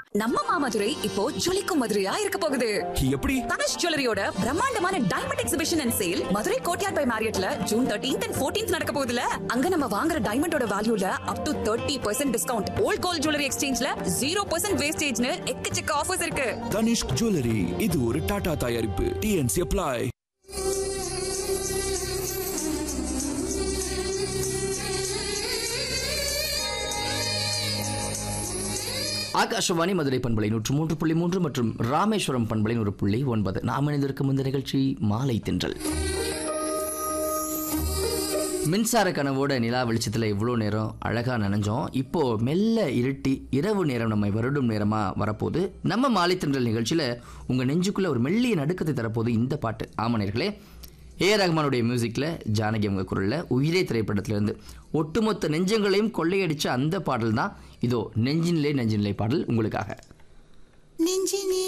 நம்ம மாமதுரை இப்போ ஜொலிக்கும் மதுரையா இருக்க போகுது எப்படி தனுஷ் ஜுவல்லரியோட பிரம்மாண்டமான diamond exhibition and sale Madurai courtyard by மேரியட்ல ஜூன் தேர்ட்டீன்த் அண்ட் ஃபோர்டீன்த் நடக்க போகுதுல அங்க நம்ம வாங்குற டைமண்டோட வேல்யூல up to thirty percent discount old gold jewellery எக்ஸ்சேஞ்ச்ல ஜீரோ பர்சன்ட் வேஸ்டேஜ்னு எக்கச்சக்க ஆஃபர்ஸ் இருக்கு தனிஷ்க் ஜுவல்லரி இது ஒரு டாடா தயாரிப்பு டிஎன்சி அப்ளை ஆகாஷவாணி மதுரை பண்பலை நூற்று மூன்று புள்ளி மூன்று மற்றும் ராமேஸ்வரம் பண்பலை நூறு புள்ளி ஒன்பது நாம் இணைந்திருக்கும் இந்த நிகழ்ச்சி மாலை தென்றல் மின்சார கனவோட நிலா வெளிச்சத்தில் இவ்வளோ நேரம் அழகாக நனைஞ்சோம் இப்போ மெல்ல இருட்டி இரவு நேரம் நம்மை வருடும் நேரமாக வரப்போகுது நம்ம மாலை தென்றல் நிகழ்ச்சியில் உங்கள் நெஞ்சுக்குள்ளே ஒரு மெல்லிய நடுக்கத்தை தரப்போகுது இந்த பாட்டு ஆமனர்களே ஏ ரஹ்மானுடைய மியூசிக்கில் ஜானகி அவங்க குரலில் உயிரே திரைப்படத்திலிருந்து ஒட்டுமொத்த நெஞ்சங்களையும் கொள்ளையடிச்ச அந்த பாடல் தான் இதோ நெஞ்சினிலே நெஞ்சினிலே பாடல் உங்களுக்காக நெஞ்சினில்